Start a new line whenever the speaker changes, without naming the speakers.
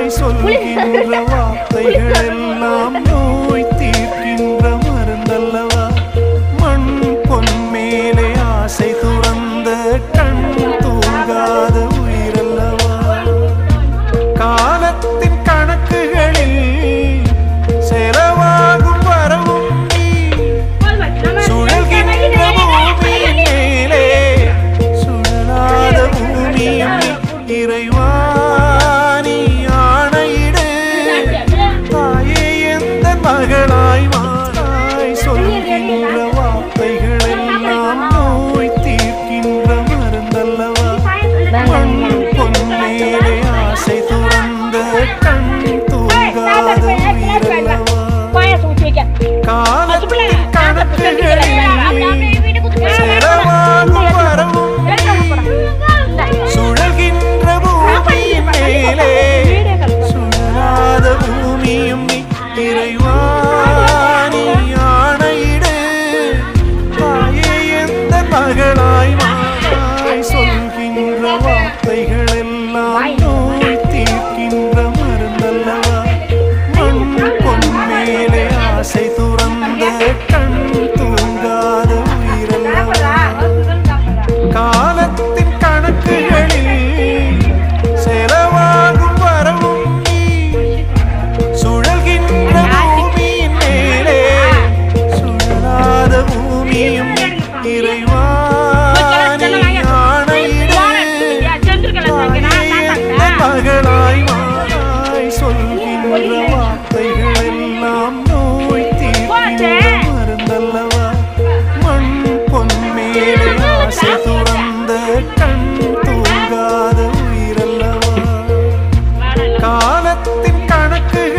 மாறாய் சொல்கின்ற வார்த்தைகள் எல்லாம் நோய் தீர்க்கின்ற மருந்தல்லவா மண் பொன் மேலே ஆசை துறந்த கண் தூங்காத உயிரல்லவா காலத்தின் கணக்குகளில் செலவாகும் வரவும் நீ சுழல்கின்ற பூமியின் மேலே சுழலாத பூமியும் இறைவாணி ஆணையிடு தாயே எந்த மகளாய் மாறாய் சொல்கின்ற வார்த்தைகள் எல்லாம் நோய் தீர்க்கின்ற மருந்தல்லவா மண் பொன் மேலே ஆசை துறந்த கண் தூங்காத உயிரல்லவா காலத்தின் கணக்குகளில் செலவாகும் வரவும் சுழல்கின்ற பூமியின் மேலே சுழலாத பூமியும் நீ இறைவாணி ஆணையிடு தாயே எந்த மகளாய் மாறாய் சொல்கின்ற வார்த்தைகள் எல்லாம் நோய் தீர்க்கின்ற மருந்தல்லவா மண் பொன் மேலே ஆசை துறந்த கண் தூங்காத உயிரல்லவா காலத்தின் கணக்குகளில் செலவாகும் வரவும் நீ சுழல்கின்ற பூமியின் மேலே சுழலாத பூமியும் இறைவாணி ஆணையிடு தாயே எந்த மகளாய் மாறாய் சொல்கின்ற வார்த்தைகள் எல்லாம் நோய் தீர்க்கின்ற மருந்தல்லவா மண் பொன் மேலே ஆசை துறந்த கண் தூங்காத உயிரல்லவா காலத்தின் கணக்கு